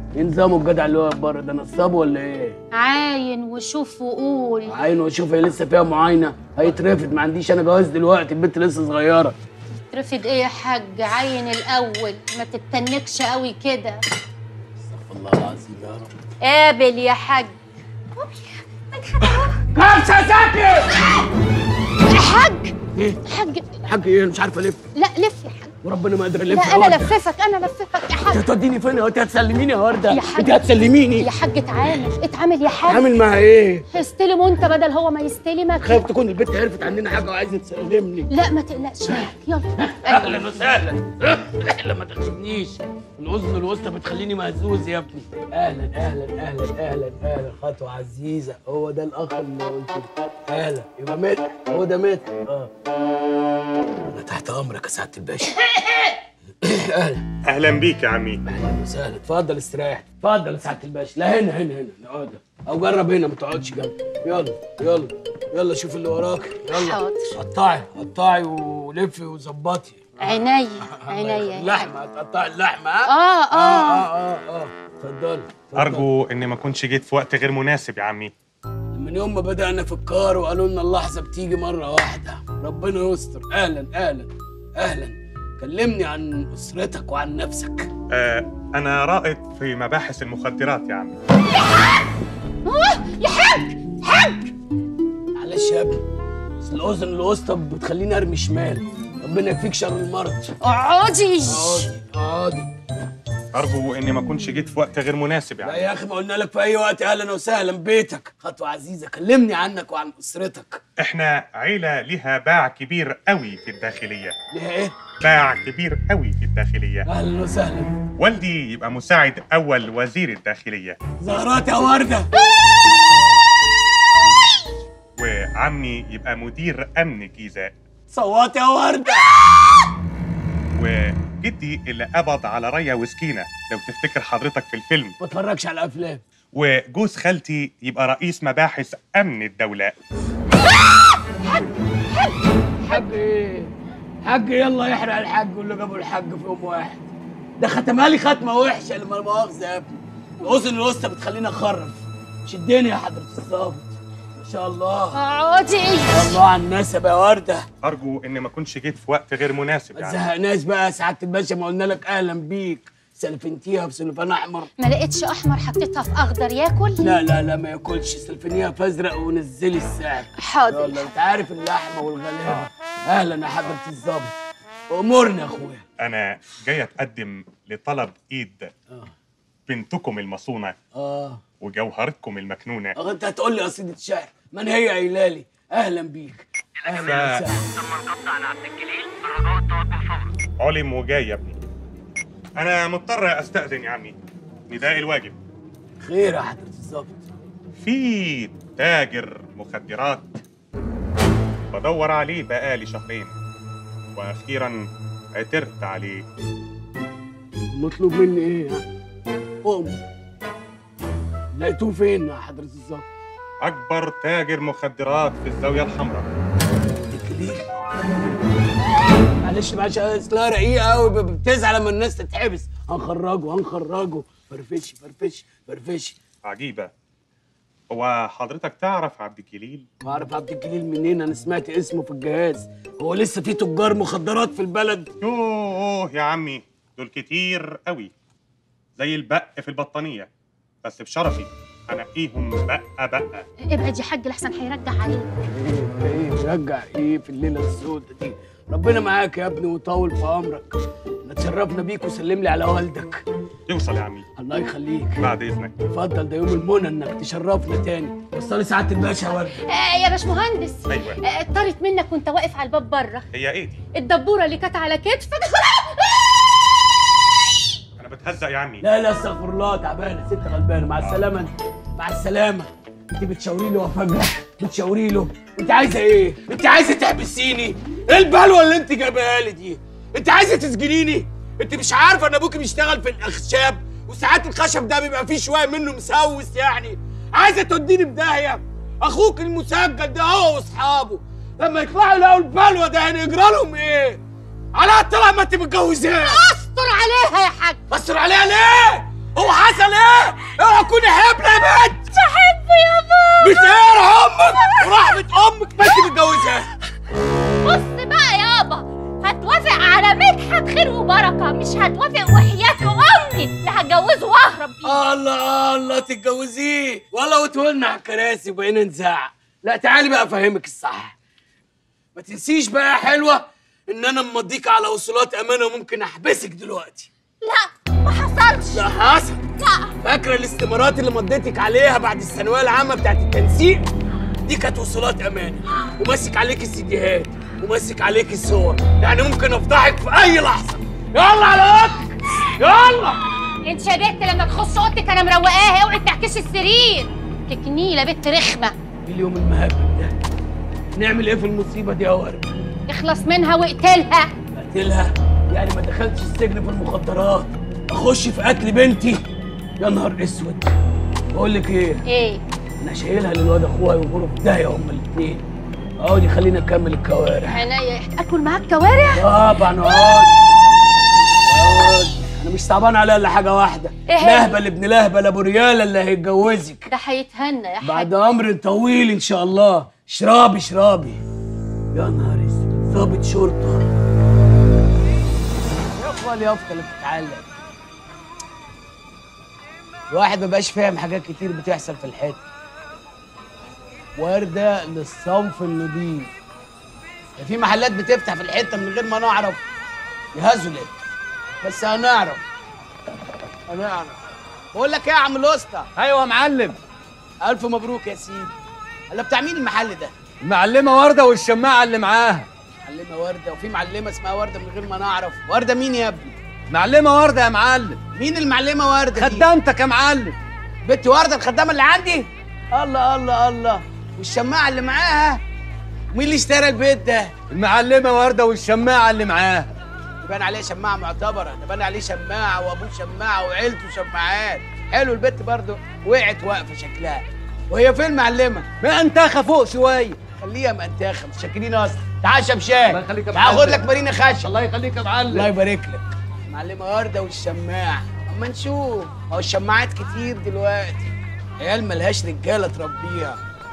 ايه نظامه الجدع اللي واقف بره ده نصاب ولا ايه؟ عاين وشوف وقول عينه واشوف هي لسه فيها معاينه هيترفد ما عنديش انا جواز دلوقتي البنت لسه صغيره رفض ايه يا حاج عين الاول ما تتنكش قوي كده استغفر الله العظيم يا رب قابل يا حاج كبسه ساكت يا حاج ايه؟ حاج حاج ايه انا مش عارف الف لا لف يا حاج وربنا ما قادر الف لا يا انا وردة. لففك انا لففك يا انت حاج هتوديني فين انت هتسلميني يا ورده يا حاج. انت هتسلميني يا حاج اتعامل اتعامل يا حاج عامل معاها ايه؟ استلم وانت بدل هو ما يستلمك خايف تكون البنت عرفت عننا حاجه وعايزه تسلمني لا ما تقلقش يا حاج يلا اهلا وسهلا اهلا ما تاخدنيش الاذن الوسطى بتخليني مهزوز يا ابني اهلا اهلا اهلا اهلا اهلا خطوه عزيزه هو ده الاخ اللي قلت له. اهلا يبقى مات هو ده مات اه انا تحت امرك يا سعاده الباشا اهلا اهلا بيك يا عمي اهلا وسهلا اتفضل استريح اتفضل يا سعاده الباشا لا هنا هنا هنا نقعد او جرب هنا ما تقعدش جنبي يلا يلا يلا شوف اللي وراك يلا حاضر. قطعي قطعي ولفي وظبطي عينيا عينيا يا حاج. اللحمه هتقطعي اللحمه ها اه اه اه اه اه اه اتفضلي اتفضلي. ارجو اني ما كنتش جيت في وقت غير مناسب يا عمي من يوم ما بدأنا في الكار وقالوا لنا اللحظة بتيجي مرة واحدة ربنا يستر أهلا أهلا أهلا كلمني عن أسرتك وعن نفسك آه انا رائد في مباحث المخدرات يا عمي يا حاج حاج معلش يا ابني بس الأذن الوسطى بتخليني أرمي شمال ربنا يكفيك شر المرض اقعدي اقعدي اقعدي ارجو اني ما كنتش جيت في وقت غير مناسب يا لا عمي يا أخي ما قلنا لك في أي وقت أهلا وسهلا بيتك خطوة عزيزة كلمني عنك وعن أسرتك احنا عيله ليها باع كبير قوي في الداخليه ليها إيه؟ باع كبير قوي في الداخليه أهلا وسهلا والدي يبقى مساعد اول وزير الداخليه زهرات يا وردة وعمي يبقى مدير امن جيزه صوت يا وردة وجدي اللي قبض على ريا وسكينه لو تفتكر حضرتك في الفيلم ما اتفرجش على أفلام وجوز خالتي يبقى رئيس مباحث امن الدوله حاج ايه؟ حاج يلا يحرق الحاج واللي جابوا الحاج في يوم واحد ده ختمها لي ختمه وحشه لما لا مؤاخذه يا ابني الاذن الوسطى بتخليني اخرف شدني يا حضره الظابط ما شاء الله اقعدي ما شاء الله على النسب يا ورده ارجو اني ما كنتش جيت في وقت غير مناسب ما يعني تزهقناش بقى يا سعاده الباشا ما قلنا لك اهلا بيك سلفنتيها في سلفان احمر ما لقيتش احمر حطيتها في اخضر ياكل لا لا لا ما ياكلش سلفنيها في ازرق ونزلي السعر حاضر يلا انت عارف اللحمه والغلابه اهلا يا حضره الظابط امورنا يا اخويا انا جاي اتقدم لطلب ايد اه بنتكم المصونه اه وجوهرتكم المكنونه اه انت هتقول لي قصيده شعر من هي قايله لي اهلا بيك اهلا ف- وسهلا علم وجاي يا ابني انا مضطر استاذن يا عمي نداء الواجب خير يا حضره الظابط في تاجر مخدرات بدور عليه بقالي شهرين واخيرا عثرت عليه مطلوب مني ايه يعني قوم لقيتوه فين يا حضره الظابط اكبر تاجر مخدرات في الزاويه الحمراء الكليل معلش معلش اصلها رقيقه قوي بتزعل لما الناس تتحبس هنخرجه هنخرجه فرفشي فرفشي فرفشي عجيبه هو حضرتك تعرف عبد الجليل بعرف عبد الجليل منين انا سمعت اسمه في الجهاز هو لسه في تجار مخدرات في البلد يوه يا عمي دول كتير قوي زي البق في البطانيه بس بشرفي هنقيهم بقه بقه ابعد يا حاج لحسن هيرجع عليك ايه ايه رجع ايه في الليله السوداء دي ربنا معاك يا ابني وطول في عمرك احنا اتشرفنا بيك وسلم لي على والدك يوصل يا عمي الله يخليك بعد اذنك اتفضل ده يوم المنى انك تشرفنا تاني وصلي سعاده الباشا يا ورده آه يا باشمهندس ايوه آه، طارت منك وانت واقف على الباب بره هي ايه دي الدبوره اللي كانت على كتفك انا بتهزق يا عمي لا لا استغفر الله تعبانه ست غلبانه مع السلامه انت مع السلامه انت بتشاوري له وفجاه بتشاوري له انت عايزه ايه انت عايزه تحبسيني ايه البلوه اللي انت جايبها لي دي انت عايزه تسجنيني انت مش عارفه ان ابوكي بيشتغل في الاخشاب وساعات الخشب ده بيبقى فيه شويه منه مسوس يعني عايزه توديني في داهيه اخوك المسجل ده هو واصحابه لما يطلعوا يلاقوا البلوه ده هنا يجرى لهم ايه على طلع ما انت متجوزاه استر عليها يا حاج بصر عليها ليه؟ هو حصل ايه؟ اوعى تكوني حبلة يا بنت بحبه يا بابا بتقهر امك ورحمة امك ما انت متجوزاها بص بقى يابا هتوافق على مدحت خير وبركه مش هتوافق وحياة امي اللي هتجوزه واهرب بيه الله الله تتجوزيه ولا وتولنا على الكراسي وبقينا نزعق لا تعالي بقى افهمك الصح ما تنسيش بقى يا حلوه ان انا مضيك على وصولات امانه وممكن احبسك دلوقتي لا ما حصلش لا حصل لا فاكره الاستمارات اللي مضيتك عليها بعد الثانويه العامه بتاعت التنسيق دي كانت وصولات امانه وماسك عليك السيديهات وماسك عليك الصور يعني ممكن افضحك في اي لحظه يلا على اوضتك يلا انت يا بنت لما تخش اوضتك انا مروقاها اوعي تحكيش السرير تكنيله بنت رخمه اليوم المهبب ده نعمل ايه في المصيبه دي يا ورد اخلص منها واقتلها اقتلها يعني ما دخلتش السجن في المخدرات اخش في قتل بنتي يا نهار اسود بقول لك ايه ايه انا شايلها للواد اخوها يغوروا في داهيه هما الاثنين اقعدي خلينا نكمل الكوارع عينيا اكل معاك كوارع طبعا اقعد اقعد انا مش صعبان عليها الا حاجه واحده إيه هي؟ لهبل ابن لهبل ابو رياله اللي هيتجوزك ده هيتهنى يا حاج بعد امر طويل ان شاء الله اشربي اشربي يا نهار اسود ضابط شرطه يا اخوان اليافطه اللي بتتعلق الواحد مبقاش فاهم حاجات كتير بتحصل في الحته وردة للصنف النضيف ده في محلات بتفتح في الحته من غير ما نعرف يهزلت بس هنعرف هنعرف بقول لك ايه يا عم الاسطى ايوه يا معلم الف مبروك يا سيدي هلا بتاع مين المحل ده المعلمه ورده والشماعه اللي معاها معلمه ورده وفي معلمه اسمها ورده من غير ما نعرف ورده مين يا ابني معلمه ورده يا معلم مين المعلمه ورده دي خدامتك يا معلم بنت ورده الخدامه اللي عندي الله الله الله والشماعه اللي معاها مين اللي اشترى البيت ده المعلمه ورده والشماعه اللي معاها يبان عليه شماعه معتبره ده بان عليه شماعه وابوه شماعه وعيلته شماعات حلو البت برضه وقعت واقفه شكلها وهي فين المعلمه ما انتخى فوق شويه خليها منتخه مش شاكرين اصلا تعال شمشان الله يخليك يا تعال خد معلم. لك مارينا خشب الله يخليك يا الله معلم يبارك لك معلمة وردة والشماعة أما نشوف هو الشماعات كتير دلوقتي عيال ملهاش رجالة تربيها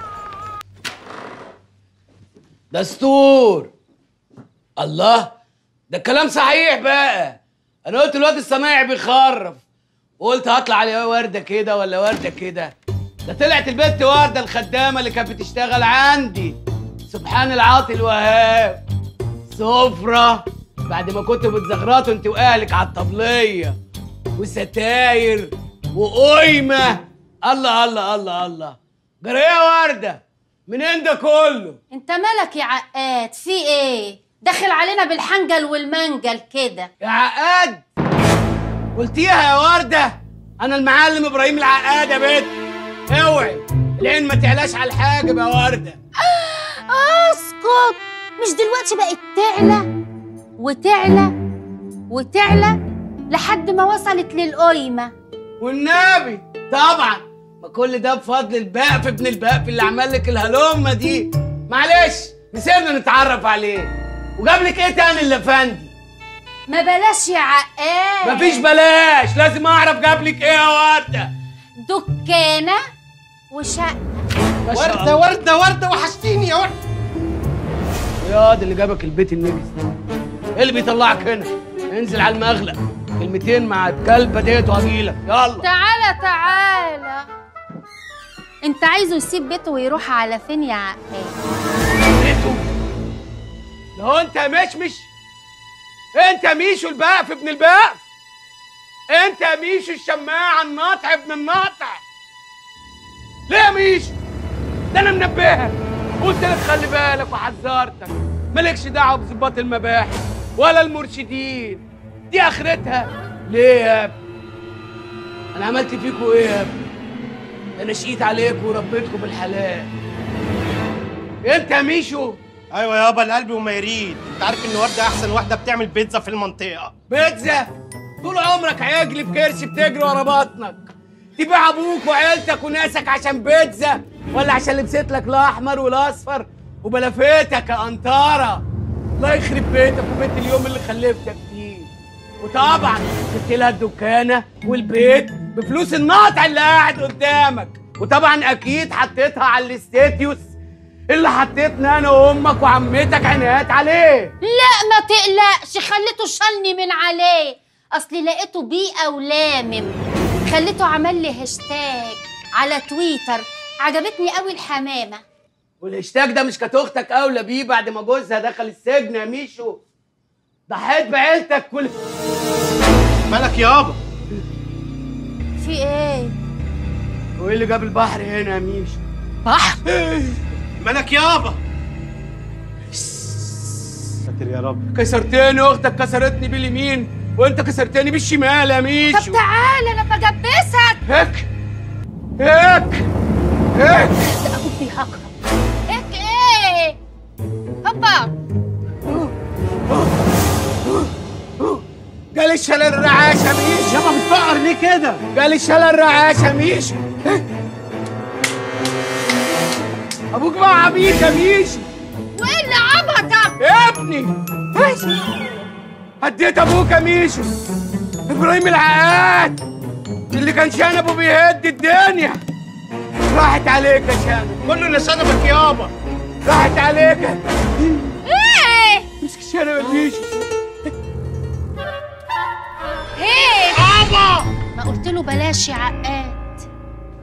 دستور الله ده الكلام صحيح بقى أنا قلت الواد الصنايعي بيخرف وقلت هطلع عليه وردة كده ولا وردة كده ده طلعت البنت وردة الخدامة اللي كانت بتشتغل عندي سبحان العاطي الوهاب سفرة بعد ما كنتوا بتزغرطوا انت واهلك على الطبلية وستاير وقيمة الله الله الله الله جرى ايه يا وردة منين ده كله انت مالك يا عقاد في ايه داخل علينا بالحنجل والمنجل كده يا عقاد قلتيها يا وردة انا المعلم ابراهيم العقاد يا بنت اوعي العين ما تعلاش على الحاجب يا وردة اسكت مش دلوقتي بقت تعلى وتعلى وتعلى لحد ما وصلت للقيمة والنبي طبعا ما كل ده بفضل البقف ابن البقف اللي عمل لك الهلومه دي معلش نسيبنا نتعرف عليه وجاب لك ايه تاني اللفندي ما بلاش يا عقاد مفيش بلاش لازم اعرف جاب لك ايه يا ورده دكانة وشقة ما شاء الله. ورده ورده ورده وحشتيني يا ورده يا ده اللي جابك البيت النجس ايه اللي بيطلعك هنا انزل على المغلق كلمتين مع الكلبه ديت وهجيلك يلا تعالى تعالى انت عايزه يسيب بيته ويروح على فين يا عقاد بيته لو انت مشمش انت ميشو البقف ابن البقف انت ميشو الشماعة الناطع ابن الناطع ليه يا ميشو ده انا منبهك قلت لك خلي بالك وحذرتك مالكش دعوه بظباط المباحث ولا المرشدين دي اخرتها ليه يا ابني انا عملت فيكوا ايه يا ابني ده انا شقيت عليكم وربيتكم بالحلال انت يا ميشو ايوه يابا القلب وما يريد انت عارف ان ورده احسن واحده بتعمل بيتزا في المنطقه بيتزا طول عمرك عجل في كرش بتجري ورا بطنك تبيع ابوك وعيلتك وناسك عشان بيتزا ولا عشان لبست لك الاحمر والاصفر وبلفتك يا انطاره الله يخرب بيتك وبيت اليوم اللي خلفتك فيه وطبعا جبت لها الدكانه والبيت بفلوس النقطع اللي قاعد قدامك وطبعا اكيد حطيتها على الاستاتيوس اللي حطيتنا انا وامك وعمتك عنايات عليه لا ما تقلقش خليته شالني من عليه اصلي لقيته بيئة ولامم خليته عمل لي هاشتاج على تويتر عجبتني قوي الحمامة والهاشتاج ده مش كانت اختك اولى بيه بعد ما جوزها دخل السجن يا ميشو ضحيت بعيلتك كل مالك يابا في ايه وايه اللي جاب البحر هنا يا ميشو بحر مالك يابا ساتر يا رب كسرتني اختك كسرتني باليمين وانت كسرتني بالشمال يا طب ميشو تعالى انا بجبسك هيك هيك هيك ده ابوك بيهكر هيك ايه هوبا جالي شلل الرعاش يا ميشو يابا بتفقر ليه كده جالي شلل الرعاش يا ميشو ابوك بقى عبيط يا ميشو وايه اللي عبطك يا ابني هديت ابوك يا ميشو ابراهيم العقاد اللي كان شنبه بيهد الدنيا راحت عليك يا شنب كله اللي شنبك يابا راحت عليك ايه مسك الشنب يا ميشو ايه يابا ما قلت له بلاش يا عقاد